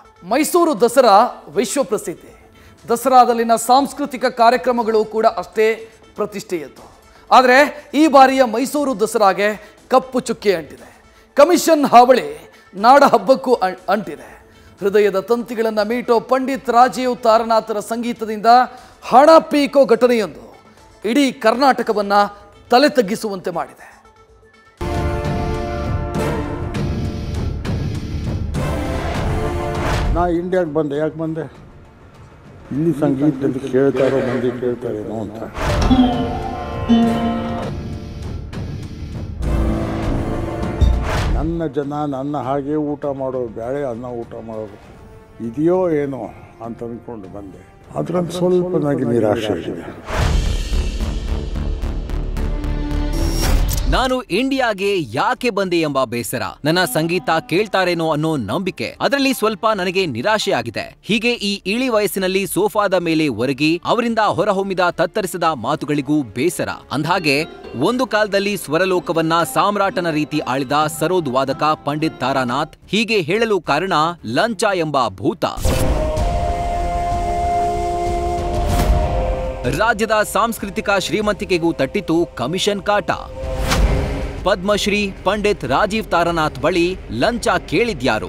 ಮೈಸೂರು ದಸರಾ ವಿಶ್ವ ಪ್ರಸಿದ್ಧಿ ದಸರಾದಲ್ಲಿನ ಸಾಂಸ್ಕೃತಿಕ ಕಾರ್ಯಕ್ರಮಗಳು ಕೂಡ ಅಷ್ಟೇ ಪ್ರತಿಷ್ಠೆಯದ್ದು ಆದರೆ ಈ ಬಾರಿಯ ಮೈಸೂರು ದಸರಾಗೆ ಕಪ್ಪು ಚುಕ್ಕೆ ಅಂಟಿದೆ ಕಮಿಷನ್ ಹಾವಳಿ ನಾಡ ಹಬ್ಬಕ್ಕೂ ಅಂ- ಅಂಟಿದೆ ಹೃದಯದ ತಂತಿಗಳನ್ನು ಮೀಟೋ ಪಂಡಿತ್ ರಾಜೀವ್ ತಾರನಾಥರ ಸಂಗೀತದಿಂದ ಹಣ ಪೀಕೋ ಘಟನೆಯೊಂದು ಇಡೀ ಕರ್ನಾಟಕವನ್ನ ತಲೆ ತಗ್ಗಿಸುವಂತೆ ಮಾಡಿದೆ ನಾ ಇಂಡಿಯಾಗೆ ಬಂದೆ ಯಾಕೆ ಬಂದೆ ಇಲ್ಲಿ ಸಂಗೀತದಲ್ಲಿ ಕೇಳ್ತಾರೋ ಮಂದಿ ಕೇಳ್ತಾರೇನೋ ಅಂತ ನನ್ನ ಜನ ನನ್ನ ಹಾಗೆ ಊಟ ಮಾಡೋ ಬ್ಯಾಳೆ ಅನ್ನ ಊಟ ಮಾಡೋದು ಇದೆಯೋ ಏನೋ ಅಂತ ಅಂದ್ಕೊಂಡು ಬಂದೆ ಅದ್ರಲ್ಲಿ ಸ್ವಲ್ಪ ನನಗೆ ನಿರಾಶೆ ಇದೆ ನಾನು ಇಂಡಿಯಾಗೆ ಯಾಕೆ ಬಂದೆ ಎಂಬ ಬೇಸರ ನನ್ನ ಸಂಗೀತ ಕೇಳ್ತಾರೇನೋ ಅನ್ನೋ ನಂಬಿಕೆ ಅದರಲ್ಲಿ ಸ್ವಲ್ಪ ನನಗೆ ನಿರಾಶೆ ಆಗಿದೆ ಹೀಗೆ ಈ ಇಳಿ ವಯಸ್ಸಿನಲ್ಲಿ ಸೋಫಾದ ಮೇಲೆ ಒರಗಿ ಅವರಿಂದ ಹೊರಹೊಮ್ಮಿದ ತತ್ತರಿಸದ ಮಾತುಗಳಿಗೂ ಬೇಸರ ಅಂದ್ಹಾಗೆ ಒಂದು ಕಾಲದಲ್ಲಿ ಸ್ವರಲೋಕವನ್ನ ಸಾಮ್ರಾಟನ ರೀತಿ ಆಳಿದ ಸರೋದ್ ವಾದಕ ಪಂಡಿತ್ ತಾರಾನಾಥ್ ಹೀಗೆ ಹೇಳಲು ಕಾರಣ ಲಂಚ ಎಂಬ ಭೂತ ರಾಜ್ಯದ ಸಾಂಸ್ಕೃತಿಕ ಶ್ರೀಮಂತಿಕೆಗೂ ತಟ್ಟಿತು ಕಮಿಷನ್ ಕಾಟ ಪದ್ಮಶ್ರೀ ಪಂಡಿತ್ ರಾಜೀವ್ ತಾರನಾಥ್ ಬಳಿ ಲಂಚ ಕೇಳಿದ್ಯಾರು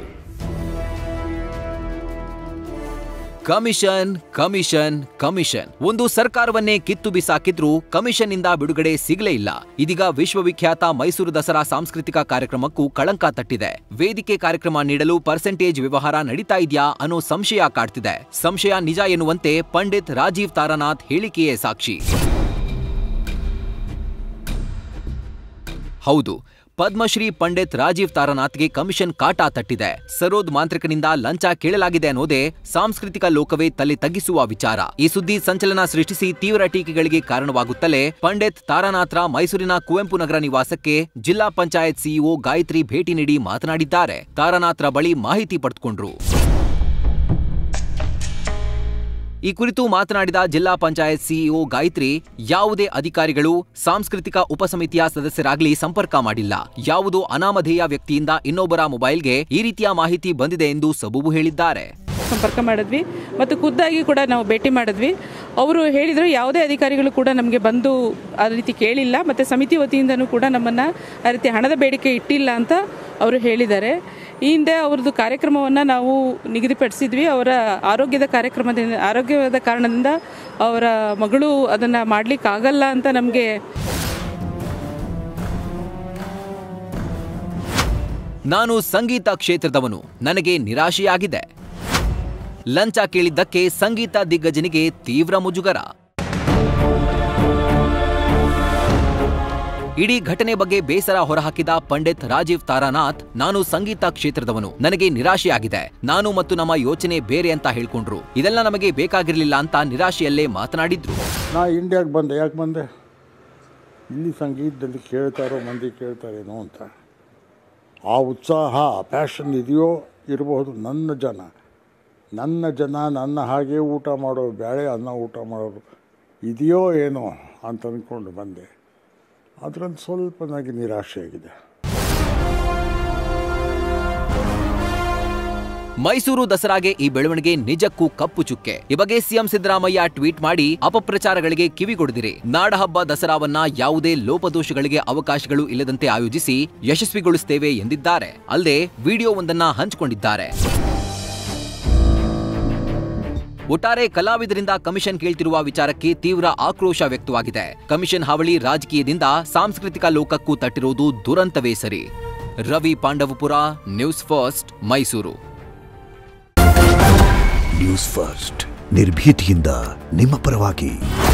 ಕಮಿಷನ್ ಕಮಿಷನ್ ಕಮಿಷನ್ ಒಂದು ಸರ್ಕಾರವನ್ನೇ ಕಿತ್ತು ಬಿಸಾಕಿದ್ರೂ ಕಮಿಷನ್ ಇಂದ ಬಿಡುಗಡೆ ಸಿಗಲೇ ಇಲ್ಲ ಇದೀಗ ವಿಶ್ವವಿಖ್ಯಾತ ಮೈಸೂರು ದಸರಾ ಸಾಂಸ್ಕೃತಿಕ ಕಾರ್ಯಕ್ರಮಕ್ಕೂ ಕಳಂಕ ತಟ್ಟಿದೆ ವೇದಿಕೆ ಕಾರ್ಯಕ್ರಮ ನೀಡಲು ಪರ್ಸೆಂಟೇಜ್ ವ್ಯವಹಾರ ನಡೀತಾ ಇದೆಯಾ ಅನ್ನೋ ಸಂಶಯ ಕಾಡ್ತಿದೆ ಸಂಶಯ ನಿಜ ಎನ್ನುವಂತೆ ಪಂಡಿತ್ ರಾಜೀವ್ ತಾರನಾಥ್ ಹೇಳಿಕೆಯೇ ಸಾಕ್ಷಿ ಹೌದು ಪದ್ಮಶ್ರೀ ಪಂಡಿತ್ ರಾಜೀವ್ ತಾರನಾಥ್ಗೆ ಕಮಿಷನ್ ಕಾಟ ತಟ್ಟಿದೆ ಸರೋದ್ ಮಾಂತ್ರಿಕನಿಂದ ಲಂಚ ಕೇಳಲಾಗಿದೆ ಅನ್ನೋದೇ ಸಾಂಸ್ಕೃತಿಕ ಲೋಕವೇ ತಲೆ ತಗ್ಗಿಸುವ ವಿಚಾರ ಈ ಸುದ್ದಿ ಸಂಚಲನ ಸೃಷ್ಟಿಸಿ ತೀವ್ರ ಟೀಕೆಗಳಿಗೆ ಕಾರಣವಾಗುತ್ತಲೇ ಪಂಡಿತ್ ತಾರನಾಥ್ರ ಮೈಸೂರಿನ ಕುವೆಂಪು ನಗರ ನಿವಾಸಕ್ಕೆ ಜಿಲ್ಲಾ ಪಂಚಾಯತ್ ಸಿಇಒ ಗಾಯತ್ರಿ ಭೇಟಿ ನೀಡಿ ಮಾತನಾಡಿದ್ದಾರೆ ತಾರನಾಥ್ರ ಬಳಿ ಮಾಹಿತಿ ಪಡೆದುಕೊಂಡ್ರು ಈ ಕುರಿತು ಮಾತನಾಡಿದ ಜಿಲ್ಲಾ ಪಂಚಾಯತ್ ಸಿಇಒ ಗಾಯತ್ರಿ ಯಾವುದೇ ಅಧಿಕಾರಿಗಳು ಸಾಂಸ್ಕೃತಿಕ ಉಪಸಮಿತಿಯ ಸದಸ್ಯರಾಗ್ಲಿ ಸಂಪರ್ಕ ಮಾಡಿಲ್ಲ ಯಾವುದೋ ಅನಾಮಧೇಯ ವ್ಯಕ್ತಿಯಿಂದ ಇನ್ನೊಬ್ಬರ ಮೊಬೈಲ್ಗೆ ಈ ರೀತಿಯ ಮಾಹಿತಿ ಬಂದಿದೆ ಎಂದು ಸಬೂಬು ಹೇಳಿದ್ದಾರೆ ಸಂಪರ್ಕ ಮಾಡಿದ್ವಿ ಮತ್ತು ಖುದ್ದಾಗಿ ಕೂಡ ನಾವು ಭೇಟಿ ಮಾಡಿದ್ವಿ ಅವರು ಹೇಳಿದರು ಯಾವುದೇ ಅಧಿಕಾರಿಗಳು ಕೂಡ ನಮಗೆ ಬಂದು ಆ ರೀತಿ ಕೇಳಿಲ್ಲ ಮತ್ತು ಸಮಿತಿ ವತಿಯಿಂದನೂ ಕೂಡ ನಮ್ಮನ್ನು ಆ ರೀತಿ ಹಣದ ಬೇಡಿಕೆ ಇಟ್ಟಿಲ್ಲ ಅಂತ ಅವರು ಹೇಳಿದ್ದಾರೆ ಈ ಹಿಂದೆ ಅವ್ರದ್ದು ಕಾರ್ಯಕ್ರಮವನ್ನು ನಾವು ನಿಗದಿಪಡಿಸಿದ್ವಿ ಅವರ ಆರೋಗ್ಯದ ಕಾರ್ಯಕ್ರಮದಿಂದ ಆರೋಗ್ಯದ ಕಾರಣದಿಂದ ಅವರ ಮಗಳು ಅದನ್ನು ಮಾಡಲಿಕ್ಕಾಗಲ್ಲ ಅಂತ ನಮಗೆ ನಾನು ಸಂಗೀತ ಕ್ಷೇತ್ರದವನು ನನಗೆ ನಿರಾಶೆಯಾಗಿದೆ ಲಂಚ ಕೇಳಿದ್ದಕ್ಕೆ ಸಂಗೀತ ದಿಗ್ಗಜನಿಗೆ ತೀವ್ರ ಮುಜುಗರ ಇಡೀ ಘಟನೆ ಬಗ್ಗೆ ಬೇಸರ ಹೊರಹಾಕಿದ ಪಂಡಿತ್ ರಾಜೀವ್ ತಾರಾನಾಥ್ ನಾನು ಸಂಗೀತ ಕ್ಷೇತ್ರದವನು ನನಗೆ ನಿರಾಶೆಯಾಗಿದೆ ನಾನು ಮತ್ತು ನಮ್ಮ ಯೋಚನೆ ಬೇರೆ ಅಂತ ಹೇಳ್ಕೊಂಡ್ರು ಇದೆಲ್ಲ ನಮಗೆ ಬೇಕಾಗಿರ್ಲಿಲ್ಲ ಅಂತ ನಿರಾಶೆಯಲ್ಲೇ ಮಾತನಾಡಿದ್ರು ನಾ ಇಂಡಿಯಾಗೆ ಬಂದೆ ಯಾಕೆ ಬಂದೆ ಇಲ್ಲಿ ಸಂಗೀತದಲ್ಲಿ ಕೇಳ್ತಾರೋ ಮಂದಿ ಕೇಳ್ತಾರೇನೋ ಅಂತ ಆ ಉತ್ಸಾಹ ಆ ಪ್ಯಾಷನ್ ಇದೆಯೋ ಇರಬಹುದು ನನ್ನ ಜನ ನನ್ನ ಜನ ನನ್ನ ಹಾಗೆ ಊಟ ಮಾಡೋ ಬ್ಯಾಳೆ ಅನ್ನ ಊಟ ಮಾಡೋರು ಇದೆಯೋ ಏನೋ ಅಂತ ಅಂದ್ಕೊಂಡು ಬಂದೆ ಅದರಲ್ಲಿ ಸ್ವಲ್ಪ ನನಗೆ ನಿರಾಶೆ ಆಗಿದೆ ಮೈಸೂರು ದಸರಾಗೆ ಈ ಬೆಳವಣಿಗೆ ನಿಜಕ್ಕೂ ಕಪ್ಪು ಚುಕ್ಕೆ ಈ ಬಗ್ಗೆ ಸಿಎಂ ಸಿದ್ದರಾಮಯ್ಯ ಟ್ವೀಟ್ ಮಾಡಿ ಅಪಪ್ರಚಾರಗಳಿಗೆ ಕಿವಿಗೊಡೆದಿರಿ ನಾಡಹಬ್ಬ ದಸರಾವನ್ನ ಯಾವುದೇ ಲೋಪದೋಷಗಳಿಗೆ ಅವಕಾಶಗಳು ಇಲ್ಲದಂತೆ ಆಯೋಜಿಸಿ ಯಶಸ್ವಿಗೊಳಿಸುತ್ತೇವೆ ಎಂದಿದ್ದಾರೆ ಅಲ್ಲದೆ ವಿಡಿಯೋವೊಂದನ್ನ ಹಂಚಿಕೊಂಡಿದ್ದಾರೆ ಒಟ್ಟಾರೆ ಕಲಾವಿದರಿಂದ ಕಮಿಷನ್ ಕೇಳ್ತಿರುವ ವಿಚಾರಕ್ಕೆ ತೀವ್ರ ಆಕ್ರೋಶ ವ್ಯಕ್ತವಾಗಿದೆ ಕಮಿಷನ್ ಹಾವಳಿ ರಾಜಕೀಯದಿಂದ ಸಾಂಸ್ಕೃತಿಕ ಲೋಕಕ್ಕೂ ತಟ್ಟಿರುವುದು ದುರಂತವೇ ಸರಿ Ravi Pandavapura news first Mysuru news first ನಿರ್ಭೀತಿಯಿಂದ ನಿಮ್ಮ ಪರವಾಗಿ